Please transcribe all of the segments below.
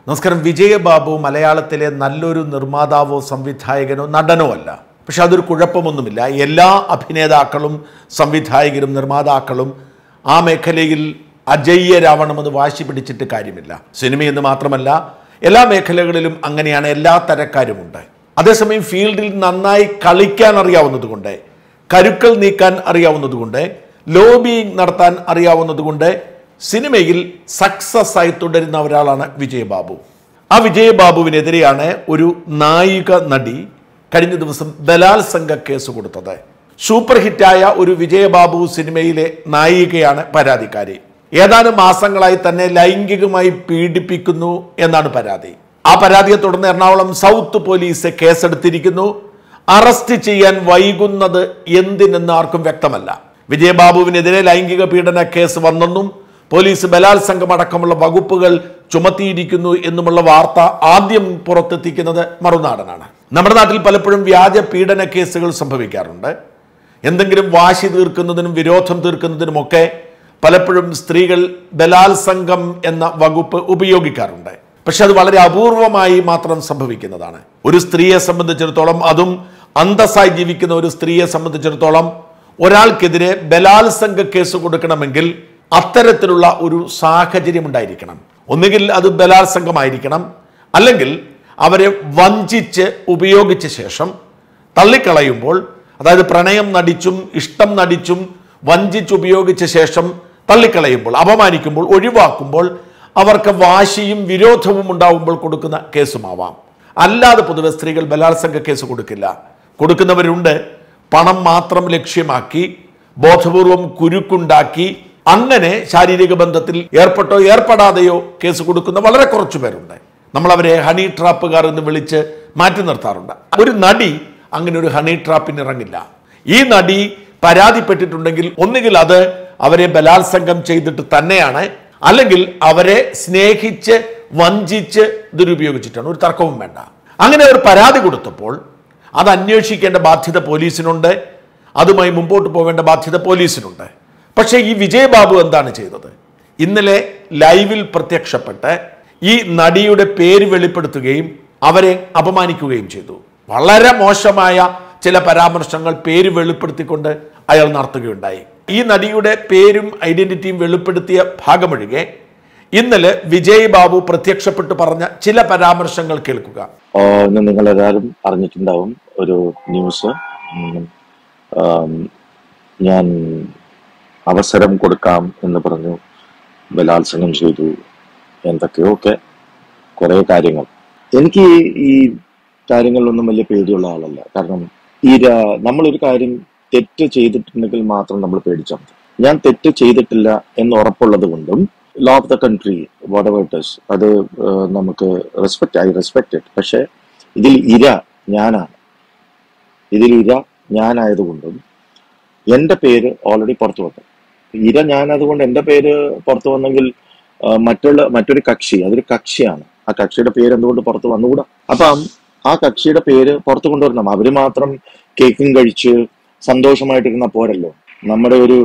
നമസ്കാരം വിജയബാബു മലയാളത്തിലെ നല്ലൊരു നിർമ്മാതാവോ സംവിധായകനോ നടനോ അല്ല പക്ഷെ അതൊരു കുഴപ്പമൊന്നുമില്ല എല്ലാ അഭിനേതാക്കളും സംവിധായകരും നിർമ്മാതാക്കളും ആ മേഖലയിൽ അജയ്യരാവണമെന്ന് വാശി പിടിച്ചിട്ട് കാര്യമില്ല സിനിമയെന്ന് മാത്രമല്ല എല്ലാ മേഖലകളിലും അങ്ങനെയാണ് എല്ലാ തരക്കാരുമുണ്ട് അതേസമയം ഫീൽഡിൽ നന്നായി കളിക്കാൻ അറിയാവുന്നതുകൊണ്ട് കരുക്കൾ നീക്കാൻ അറിയാവുന്നതുകൊണ്ട് ലോബിയിങ് നടത്താൻ അറിയാവുന്നതുകൊണ്ട് സിനിമയിൽ സക്സസ് ആയി തുടരുന്ന ഒരാളാണ് വിജയബാബു ആ വിജയബാബുവിനെതിരെയാണ് ഒരു നായിക നടി കഴിഞ്ഞ ദിവസം ബലാത്സംഗ കേസ് കൊടുത്തത് സൂപ്പർ ഹിറ്റായ ഒരു വിജയബാബു സിനിമയിലെ നായികയാണ് പരാതിക്കാരി ഏതാനും മാസങ്ങളായി തന്നെ ലൈംഗികമായി പീഡിപ്പിക്കുന്നു എന്നാണ് പരാതി ആ പരാതിയെ തുടർന്ന് എറണാകുളം സൗത്ത് പോലീസ് കേസെടുത്തിരിക്കുന്നു അറസ്റ്റ് ചെയ്യാൻ വൈകുന്നത് എന്തിനെന്ന് ആർക്കും വ്യക്തമല്ല വിജയബാബുവിനെതിരെ ലൈംഗിക പീഡന കേസ് വന്നെന്നും പോലീസ് ബലാത്സംഗം അടക്കമുള്ള വകുപ്പുകൾ ചുമത്തിയിരിക്കുന്നു എന്നുമുള്ള വാർത്ത ആദ്യം പുറത്തെത്തിക്കുന്നത് മറുനാടനാണ് നമ്മുടെ നാട്ടിൽ പലപ്പോഴും വ്യാജ പീഡന കേസുകൾ സംഭവിക്കാറുണ്ട് എന്തെങ്കിലും വാശി തീർക്കുന്നതിനും വിരോധം തീർക്കുന്നതിനുമൊക്കെ പലപ്പോഴും സ്ത്രീകൾ ബലാത്സംഗം എന്ന വകുപ്പ് ഉപയോഗിക്കാറുണ്ട് പക്ഷെ അത് വളരെ അപൂർവമായി മാത്രം സംഭവിക്കുന്നതാണ് ഒരു സ്ത്രീയെ സംബന്ധിച്ചിടത്തോളം അതും അന്തസ്സായി ജീവിക്കുന്ന ഒരു സ്ത്രീയെ സംബന്ധിച്ചിടത്തോളം ഒരാൾക്കെതിരെ ബലാത്സംഗ കേസ് കൊടുക്കണമെങ്കിൽ അത്തരത്തിലുള്ള ഒരു സാഹചര്യം ഉണ്ടായിരിക്കണം ഒന്നുകിൽ അത് ബലാത്സംഗമായിരിക്കണം അല്ലെങ്കിൽ അവരെ വഞ്ചിച്ച് ഉപയോഗിച്ച ശേഷം തള്ളിക്കളയുമ്പോൾ അതായത് പ്രണയം നടിച്ചും ഇഷ്ടം നടിച്ചും വഞ്ചിച്ചുപയോഗിച്ച ശേഷം തള്ളിക്കളയുമ്പോൾ അപമാനിക്കുമ്പോൾ ഒഴിവാക്കുമ്പോൾ അവർക്ക് വാശിയും വിരോധവും ഉണ്ടാവുമ്പോൾ കൊടുക്കുന്ന കേസുമാവാം അല്ലാതെ പൊതുവെ സ്ത്രീകൾ ബലാത്സംഗ കേസ് കൊടുക്കില്ല കൊടുക്കുന്നവരുണ്ട് പണം മാത്രം ലക്ഷ്യമാക്കി ബോധപൂർവം കുരുക്കുണ്ടാക്കി അങ്ങനെ ശാരീരിക ബന്ധത്തിൽ ഏർപ്പെട്ടോ ഏർപ്പെടാതെയോ കേസ് കൊടുക്കുന്ന വളരെ കുറച്ചു പേരുണ്ട് നമ്മൾ അവരെ ഹണി ട്രാപ്പുകാർ എന്ന് വിളിച്ച് മാറ്റി നിർത്താറുണ്ട് ഒരു നടി അങ്ങനെ ഒരു ഹണി ട്രാപ്പിന് ഇറങ്ങില്ല ഈ നടി പരാതിപ്പെട്ടിട്ടുണ്ടെങ്കിൽ ഒന്നുകിൽ അത് അവരെ ബലാത്സംഗം ചെയ്തിട്ട് തന്നെയാണ് അല്ലെങ്കിൽ അവരെ സ്നേഹിച്ച് വഞ്ചിച്ച് ദുരുപയോഗിച്ചിട്ടാണ് ഒരു തർക്കവും വേണ്ട അങ്ങനെ ഒരു പരാതി കൊടുത്തപ്പോൾ അത് അന്വേഷിക്കേണ്ട ബാധ്യത പോലീസിനുണ്ട് അതുമായി മുമ്പോട്ട് പോവേണ്ട ബാധ്യത പോലീസിനുണ്ട് പക്ഷേ ഈ വിജയബാബു എന്താണ് ചെയ്തത് ഇന്നലെ ലൈവിൽ പ്രത്യക്ഷപ്പെട്ട് ഈ നടിയുടെ പേര് വെളിപ്പെടുത്തുകയും അവരെ അപമാനിക്കുകയും ചെയ്തു വളരെ മോശമായ ചില പരാമർശങ്ങൾ പേര് വെളിപ്പെടുത്തിക്കൊണ്ട് അയാൾ നടത്തുകയുണ്ടായി ഈ നടിയുടെ പേരും ഐഡന്റിറ്റിയും വെളിപ്പെടുത്തിയ ഭാഗമൊഴികെ ഇന്നലെ വിജയ് ബാബു പ്രത്യക്ഷപ്പെട്ട് പറഞ്ഞ ചില പരാമർശങ്ങൾ കേൾക്കുക ആ, ഇന്ന് നിങ്ങൾ എല്ലാവരും അറിഞ്ഞിട്ടുണ്ടാവും ഒരു ന്യൂസ് ഉം, ആം, ഞാൻ അവസരം കൊടുക്കാം എന്ന് പറഞ്ഞു ബലാത്സംഗം ചെയ്തു എന്തൊക്കെയോ ഒക്കെ കുറെ കാര്യങ്ങൾ എനിക്ക് ഈ- ഈ കാര്യങ്ങളിലൊന്നും വലിയ പേടിയുള്ള ആളല്ല കാരണം ഈ ര- നമ്മളൊരു കാര്യം തെറ്റ് ചെയ്തിട്ടുണ്ടെങ്കിൽ മാത്രം നമ്മൾ പേടിച്ചാൽ മതി ഞാൻ തെറ്റ് ചെയ്തിട്ടില്ല എന്ന് ഉറപ്പുള്ളത് കൊണ്ടും law of the country whatever it is അത് ആ, നമുക്ക് റെസ്പെക്ട് ഐ റെസ്പെക്ട് ഇറ്റ് പക്ഷെ ഇതിൽ ഇര ഞാനാണ് ഇതിൽ ഇര ഞാനായതുകൊണ്ടും എന്റെ പേര് ഓൾറെഡി പുറത്തു വന്നു ഇര ഞാനതുകൊണ്ട് എന്റെ പേര് പുറത്തു വന്നെങ്കിൽ ആ, മറ്റുള്ള മറ്റൊരു കക്ഷി അതൊരു കക്ഷിയാണ് ആ കക്ഷിയുടെ പേര് എന്തുകൊണ്ട് പുറത്തു വന്നുകൂടാ അപ്പം ആ കക്ഷിയുടെ പേര് പുറത്തു കൊണ്ടുവരണം അവര് മാത്രം കേക്കും കഴിച്ച് സന്തോഷമായിട്ടിരുന്ന പോരല്ലോ നമ്മുടെ ഒരു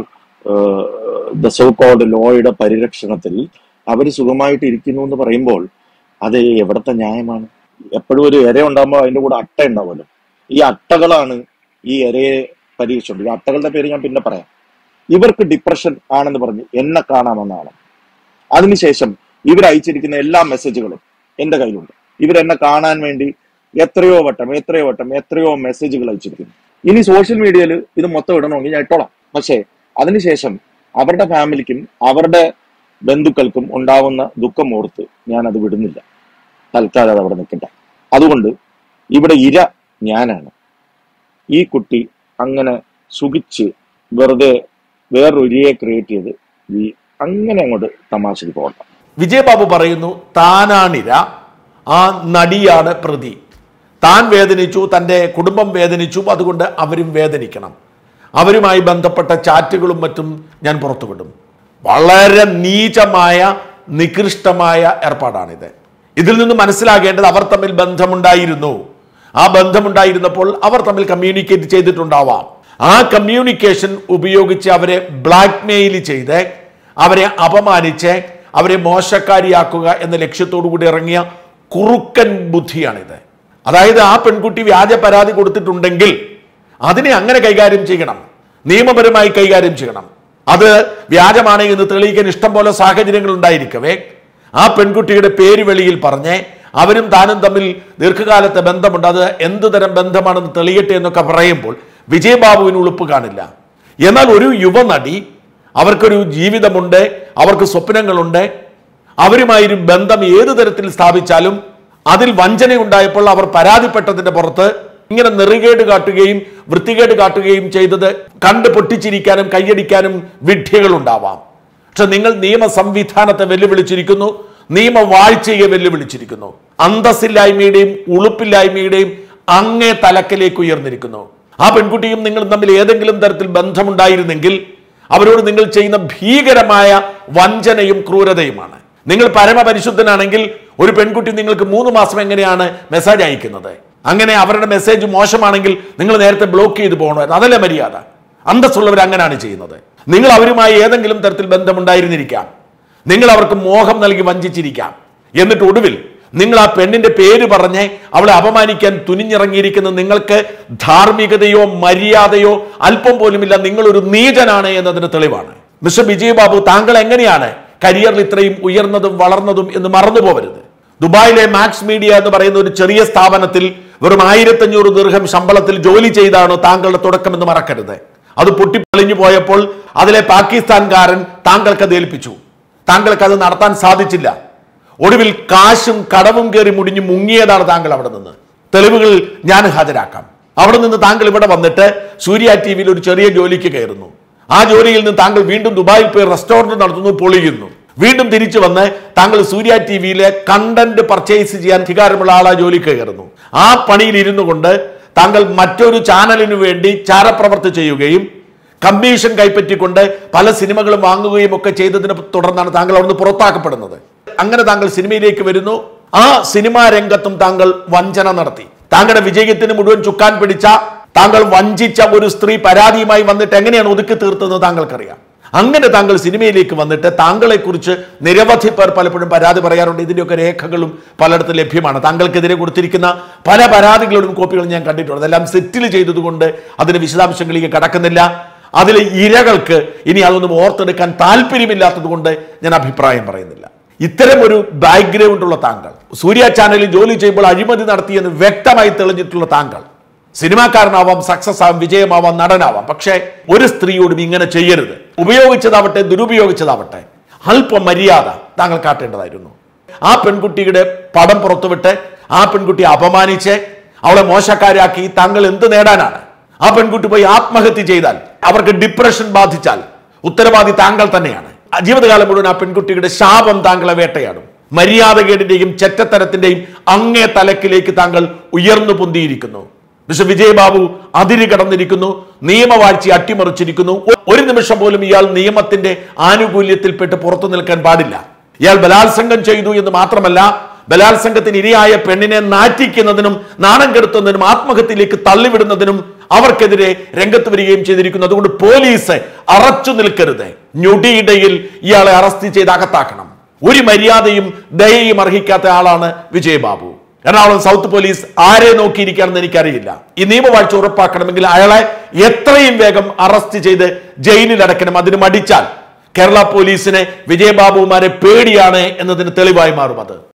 ദ സോ കോൾഡ് ലോയുടെ പരിരക്ഷണത്തിൽ അവര് സുഖമായിട്ട് ഇരിക്കുന്നു എന്ന് പറയുമ്പോൾ അത് എവിടത്തെ ന്യായമാണ് എപ്പോഴും ഒരു ഇര ഉണ്ടാകുമ്പോൾ അതിന്റെ കൂടെ അട്ട ഉണ്ടാവുമല്ലോ ഈ അട്ടകളാണ് ഈ ഇരയെ പരീക്ഷിച്ചത് ഈ അട്ടകളുടെ പേര് ഞാൻ പിന്നെ പറയാം ഇവർക്ക് ഡിപ്രഷൻ ആണെന്ന് പറഞ്ഞ് എന്നെ കാണാമെന്നാണ് അതിനുശേഷം ഇവർ അയച്ചിരിക്കുന്ന എല്ലാ മെസ്സേജുകളും എന്റെ കയ്യിലുണ്ട് ഇവരെന്നെ കാണാൻ വേണ്ടി എത്രയോ വട്ടം എത്രയോ വട്ടം എത്രയോ മെസ്സേജുകൾ അയച്ചിരിക്കുന്നു ഇനി സോഷ്യൽ മീഡിയയിൽ ഇത് മൊത്തം ഇടണമെങ്കിൽ ഞാൻ ഇട്ടോളാം പക്ഷേ അതിനുശേഷം അവരുടെ ഫാമിലിക്കും അവരുടെ ബന്ധുക്കൾക്കും ഉണ്ടാവുന്ന ദുഃഖം ഓർത്ത് ഞാൻ അത് വിടുന്നില്ല തൽക്കാലം അത് അവിടെ നിൽക്കട്ടെ അതുകൊണ്ട് ഇവിടെ ഇര ഞാനാണ് ഈ കുട്ടി അങ്ങനെ സുഖിച്ച് വെറുതെ വേറൊരു ഇരയെ ക്രിയേറ്റ് ചെയ്ത് ഈ അങ്ങനെ അങ്ങോട്ട് തമാശക്ക് പോകണ്ട വിജയബാബു പറയുന്നു താനാണിര ആ നടിയാണ് പ്രതി താൻ വേദനിച്ചു തൻ്റെ കുടുംബം വേദനിച്ചു അതുകൊണ്ട് അവരും വേദനിക്കണം അവരുമായി ബന്ധപ്പെട്ട ചാറ്റുകളും മറ്റും ഞാൻ പുറത്തുവിടും വളരെ നീചമായ നികൃഷ്ടമായ ഏർപ്പാടാണിത് ഇതിൽ നിന്ന് മനസ്സിലാകേണ്ടത് അവർ തമ്മിൽ ബന്ധമുണ്ടായിരുന്നു ആ ബന്ധമുണ്ടായിരുന്നപ്പോൾ അവർ തമ്മിൽ കമ്മ്യൂണിക്കേറ്റ് ചെയ്തിട്ടുണ്ടാവാം ആ കമ്മ്യൂണിക്കേഷൻ ഉപയോഗിച്ച് അവരെ ബ്ലാക്ക് മെയിൽ ചെയ്ത് അവരെ അപമാനിച്ച് അവരെ മോശക്കാരിയാക്കുക എന്ന ലക്ഷ്യത്തോടു കൂടി ഇറങ്ങിയ കുറുക്കൻ ബുദ്ധിയാണിത് അതായത് ആ പെൺകുട്ടി വ്യാജ പരാതി കൊടുത്തിട്ടുണ്ടെങ്കിൽ അതിനെ അങ്ങനെ കൈകാര്യം ചെയ്യണം നിയമപരമായി കൈകാര്യം ചെയ്യണം അത് വ്യാജമാണ് എന്ന് തെളിയിക്കാൻ ഇഷ്ടം പോലെ സാഹചര്യങ്ങൾ ഉണ്ടായിരിക്കവേ ആ പെൺകുട്ടിയുടെ പേര് വെളിയിൽ പറഞ്ഞ് അവരും താനും തമ്മിൽ ദീർഘകാലത്തെ ബന്ധമുണ്ട് അത് എന്ത് തരം ബന്ധമാണെന്ന് തെളിയട്ടെ എന്നൊക്കെ പറയുമ്പോൾ വിജയബാബുവിന് ഉളുപ്പ് കാണില്ല എന്നാൽ ഒരു യുവനടി അവർക്കൊരു ജീവിതമുണ്ട് അവർക്ക് സ്വപ്നങ്ങളുണ്ട് അവരുമായൊരു ബന്ധം ഏത് തരത്തിൽ സ്ഥാപിച്ചാലും അതിൽ വഞ്ചനയുണ്ടായപ്പോൾ അവർ പരാതിപ്പെട്ടതിന്റെ പുറത്ത് ഇങ്ങനെ നെറികേട് കാട്ടുകയും വൃത്തികേട് കാട്ടുകയും ചെയ്തത് കണ്ട് പൊട്ടിച്ചിരിക്കാനും കൈയടിക്കാനും വിഡ്ഢികളുണ്ടാവാം പക്ഷെ നിങ്ങൾ നിയമ സംവിധാനത്തെ വെല്ലുവിളിച്ചിരിക്കുന്നു നിയമവാഴ്ചയെ വെല്ലുവിളിച്ചിരിക്കുന്നു അന്തസ്സില്ലായ്മയുടെയും ഉളുപ്പില്ലായ്മയുടെയും അങ്ങേ തലക്കിലേക്ക് ഉയർന്നിരിക്കുന്നു ആ പെൺകുട്ടിയും നിങ്ങളും തമ്മിൽ ഏതെങ്കിലും തരത്തിൽ ബന്ധമുണ്ടായിരുന്നെങ്കിൽ അവരോട് നിങ്ങൾ ചെയ്യുന്ന ഭീകരമായ വഞ്ചനയും ക്രൂരതയുമാണ് നിങ്ങൾ പരമപരിശുദ്ധനാണെങ്കിൽ ഒരു പെൺകുട്ടി നിങ്ങൾക്ക് മൂന്ന് മാസം എങ്ങനെയാണ് മെസ്സേജ് അയക്കുന്നത് അങ്ങനെ അവരുടെ മെസ്സേജ് മോശമാണെങ്കിൽ നിങ്ങൾ നേരത്തെ ബ്ലോക്ക് ചെയ്ത് പോകണമായിരുന്നു അതല്ലേ മര്യാദ അന്തസ്സുള്ളവർ അങ്ങനെയാണ് ചെയ്യുന്നത് നിങ്ങൾ അവരുമായി ഏതെങ്കിലും തരത്തിൽ ബന്ധമുണ്ടായിരുന്നിരിക്കാം നിങ്ങൾ അവർക്ക് മോഹം നൽകി വഞ്ചിച്ചിരിക്കാം എന്നിട്ട് ഒടുവിൽ നിങ്ങൾ ആ പെണ്ണിന്റെ പേര് പറഞ്ഞ് അവളെ അപമാനിക്കാൻ തുനിഞ്ഞിറങ്ങിയിരിക്കുന്ന നിങ്ങൾക്ക് ധാർമ്മികതയോ മര്യാദയോ അല്പം പോലുമില്ല നിങ്ങൾ ഒരു നീചനാണ് എന്നതിന് തെളിവാണ് മിസ്റ്റർ വിജയ് ബാബു താങ്കൾ എങ്ങനെയാണ് കരിയറിൽ ഇത്രയും ഉയർന്നതും വളർന്നതും എന്ന് മറന്നു പോകരുത് ദുബായിലെ മാക്സ് മീഡിയ എന്ന് പറയുന്ന ഒരു ചെറിയ സ്ഥാപനത്തിൽ വെറും ആയിരത്തഞ്ഞൂറ് ദീർഘം ശമ്പളത്തിൽ ജോലി ചെയ്താണ് താങ്കളുടെ തുടക്കം എന്ന് മറക്കരുത് അത് പൊട്ടിപ്പൊളിഞ്ഞു പോയപ്പോൾ അതിലെ പാകിസ്ഥാൻകാരൻ താങ്കൾക്ക് അത് ഏൽപ്പിച്ചു താങ്കൾക്ക് അത് നടത്താൻ സാധിച്ചില്ല ഒടുവിൽ കാശും കടവും കയറി മുടിഞ്ഞു മുങ്ങിയതാണ് താങ്കൾ അവിടെ നിന്ന് തെളിവുകൾ ഞാൻ ഹാജരാക്കാം അവിടെ നിന്ന് താങ്കൾ ഇവിടെ വന്നിട്ട് സൂര്യ ടി വിയിൽ ഒരു ചെറിയ ജോലിക്ക് കയറുന്നു ആ ജോലിയിൽ നിന്ന് താങ്കൾ വീണ്ടും ദുബായിൽ പോയി റെസ്റ്റോറന്റ് നടത്തുന്നു പൊളിയുന്നു വീണ്ടും തിരിച്ചു വന്ന് താങ്കൾ സൂര്യ ടി വിയിലെ കണ്ടന്റ് പർച്ചേസ് ചെയ്യാൻ അധികാരമുള്ള ആളാ ജോലിക്ക് കയറുന്നു ആ പണിയിൽ ഇരുന്നു കൊണ്ട് താങ്കൾ മറ്റൊരു ചാനലിനു വേണ്ടി ചാരപ്രവർത്തി ചെയ്യുകയും കമ്മീഷൻ കൈപ്പറ്റിക്കൊണ്ട് പല സിനിമകളും വാങ്ങുകയും ഒക്കെ ചെയ്തതിനെ തുടർന്നാണ് താങ്കൾ അവിടുന്ന് പുറത്താക്കപ്പെടുന്നത് അങ്ങനെ താങ്കൾ സിനിമയിലേക്ക് വരുന്നു ആ സിനിമാ രംഗത്തും താങ്കൾ വഞ്ചന നടത്തി താങ്കളുടെ വിജയത്തിന് മുഴുവൻ ചുക്കാൻ പിടിച്ച താങ്കൾ വഞ്ചിച്ച ഒരു സ്ത്രീ പരാതിയുമായി വന്നിട്ട് എങ്ങനെയാണ് ഒതുക്കി തീർത്തതെന്ന് താങ്കൾക്കറിയാം അങ്ങനെ താങ്കൾ സിനിമയിലേക്ക് വന്നിട്ട് താങ്കളെക്കുറിച്ച് നിരവധി പേർ പലപ്പോഴും പരാതി പറയാറുണ്ട് ഇതിൻ്റെയൊക്കെ രേഖകളും പലയിടത്തും ലഭ്യമാണ് താങ്കൾക്കെതിരെ കൊടുത്തിരിക്കുന്ന പല പരാതികളുടെ കോപ്പികളും ഞാൻ കണ്ടിട്ടുണ്ട് അതെല്ലാം സെറ്റിൽ ചെയ്തതുകൊണ്ട് അതിന്റെ വിശദാംശങ്ങളിലേക്ക് കടക്കുന്നില്ല അതിലെ ഇരകൾക്ക് ഇനി അതൊന്നും ഓർത്തെടുക്കാൻ താല്പര്യമില്ലാത്തത് കൊണ്ട് ഞാൻ അഭിപ്രായം പറയുന്നില്ല ഇത്തരം ഒരു ബാക്ക്ഗ്രൗണ്ട് ഉള്ള താങ്കൾ സൂര്യ ചാനലിൽ ജോലി ചെയ്യുമ്പോൾ അഴിമതി നടത്തിയെന്ന് വ്യക്തമായി തെളിഞ്ഞിട്ടുള്ള താങ്കൾ സിനിമാക്കാരനാവാം സക്സസ് ആവാം വിജയമാവാം നടനാവാം പക്ഷേ ഒരു സ്ത്രീയോടും ഇങ്ങനെ ചെയ്യരുത് ഉപയോഗിച്ചതാവട്ടെ ദുരുപയോഗിച്ചതാവട്ടെ അല്പം മര്യാദ താങ്കൾ കാട്ടേണ്ടതായിരുന്നു ആ പെൺകുട്ടിയുടെ പടം പുറത്തുവിട്ട് ആ പെൺകുട്ടിയെ അപമാനിച്ച് അവളെ മോശക്കാരാക്കി താങ്കൾ എന്ത് നേടാനാണ് ആ പെൺകുട്ടി പോയി ആത്മഹത്യ ചെയ്താൽ അവർക്ക് ഡിപ്രഷൻ ബാധിച്ചാൽ ഉത്തരവാദി താങ്കൾ തന്നെയാണ് ആ ജീവിതകാലം മുഴുവൻ ആ പെൺകുട്ടിയുടെ ശാപം താങ്കളെ വേട്ടയാടും മര്യാദകേടിന്റെയും ചെറ്റത്തരത്തിന്റെയും അങ്ങേ തലക്കിലേക്ക് താങ്കൾ ഉയർന്നു പൊന്തിയിരിക്കുന്നു മിസ്റ്റർ വിജയബാബു അതിര് കടന്നിരിക്കുന്നു നിയമവാഴ്ച അട്ടിമറിച്ചിരിക്കുന്നു ഒ- ഒരു നിമിഷം പോലും ഇയാൾ നിയമത്തിന്റെ ആനുകൂല്യത്തിൽപ്പെട്ട് പുറത്തു നിൽക്കാൻ പാടില്ല ഇയാൾ ബലാത്സംഗം ചെയ്തു എന്ന് മാത്രമല്ല ബലാത്സംഗത്തിന് ഇരയായ പെണ്ണിനെ നാറ്റിക്കുന്നതിനും നാണം കെടുത്തുന്നതിനും ആത്മഹത്യയിലേക്ക് തള്ളിവിടുന്നതിനും അവർക്കെതിരെ രംഗത്ത് വരികയും ചെയ്തിരിക്കുന്നു അതുകൊണ്ട് പോലീസ് അറച്ചു നിൽക്കരുത് ഞൊടിയിടയിൽ ഇയാളെ അറസ്റ്റ് ചെയ്ത് അകത്താക്കണം ഒരു മര്യാദയും ദയയും അർഹിക്കാത്ത ആളാണ് വിജയബാബു എറണാകുളം സൗത്ത് പോലീസ് ആരെ നോക്കിയിരിക്കുകയാണെന്ന് എനിക്കറിയില്ല ഈ നിയമവാഴ്ച ഉറപ്പാക്കണമെങ്കിൽ അയാളെ എത്രയും വേഗം അറസ്റ്റ് ചെയ്ത് ജയിലിൽ അടയ്ക്കണം അതിന് മടിച്ചാൽ കേരള പോലീസിനെ വിജയബാബുമാരെ പേടിയാണ് എന്നതിന് തെളിവായി മാറും അത്